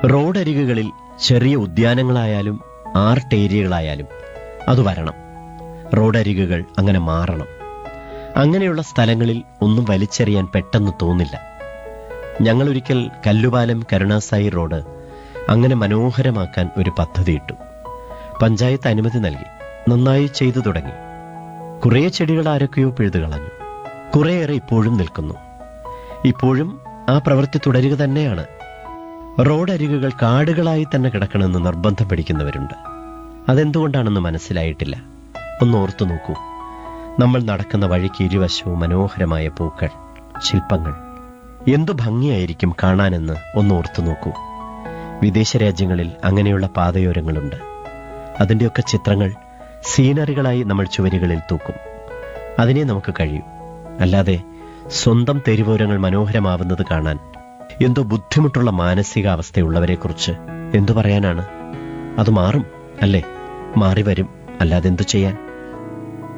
റോഡരികുകളിൽ ചെറിയ ഉദ്യാനങ്ങളായാലും ആർട്ട് ഏരിയകളായാലും അത് വരണം റോഡരികുകൾ അങ്ങനെ മാറണം അങ്ങനെയുള്ള സ്ഥലങ്ങളിൽ ഒന്നും വലിച്ചെറിയാൻ പെട്ടെന്ന് തോന്നില്ല ഞങ്ങളൊരിക്കൽ കല്ലുപാലം കരുണാസായി റോഡ് അങ്ങനെ മനോഹരമാക്കാൻ ഒരു പദ്ധതിയിട്ടു പഞ്ചായത്ത് അനുമതി നൽകി നന്നായി ചെയ്തു തുടങ്ങി കുറേ ചെടികൾ ആരൊക്കെയോ പിഴുതു കളഞ്ഞു കുറേയേറെ ഇപ്പോഴും നിൽക്കുന്നു ഇപ്പോഴും ആ പ്രവൃത്തി തുടരുക തന്നെയാണ് റോഡരികുകൾ കാടുകളായി തന്നെ കിടക്കണമെന്ന് നിർബന്ധം പിടിക്കുന്നവരുണ്ട് അതെന്തുകൊണ്ടാണെന്ന് മനസ്സിലായിട്ടില്ല ഒന്ന് ഓർത്തു നോക്കൂ നമ്മൾ നടക്കുന്ന വഴിക്ക് ഇരുവശവും മനോഹരമായ പൂക്കൾ ശില്പങ്ങൾ എന്തു ഭംഗിയായിരിക്കും കാണാനെന്ന് ഒന്ന് ഓർത്തു നോക്കൂ വിദേശ രാജ്യങ്ങളിൽ അങ്ങനെയുള്ള പാതയോരങ്ങളുണ്ട് അതിൻ്റെയൊക്കെ ചിത്രങ്ങൾ സീനറികളായി നമ്മൾ ചുവരുകളിൽ തൂക്കും അതിനെ നമുക്ക് കഴിയും അല്ലാതെ സ്വന്തം തെരുവോരങ്ങൾ മനോഹരമാവുന്നത് കാണാൻ എന്തോ ബുദ്ധിമുട്ടുള്ള മാനസികാവസ്ഥയുള്ളവരെക്കുറിച്ച് എന്തു പറയാനാണ് അത് മാറും അല്ലേ മാറി വരും അല്ലാതെ എന്തു ചെയ്യാൻ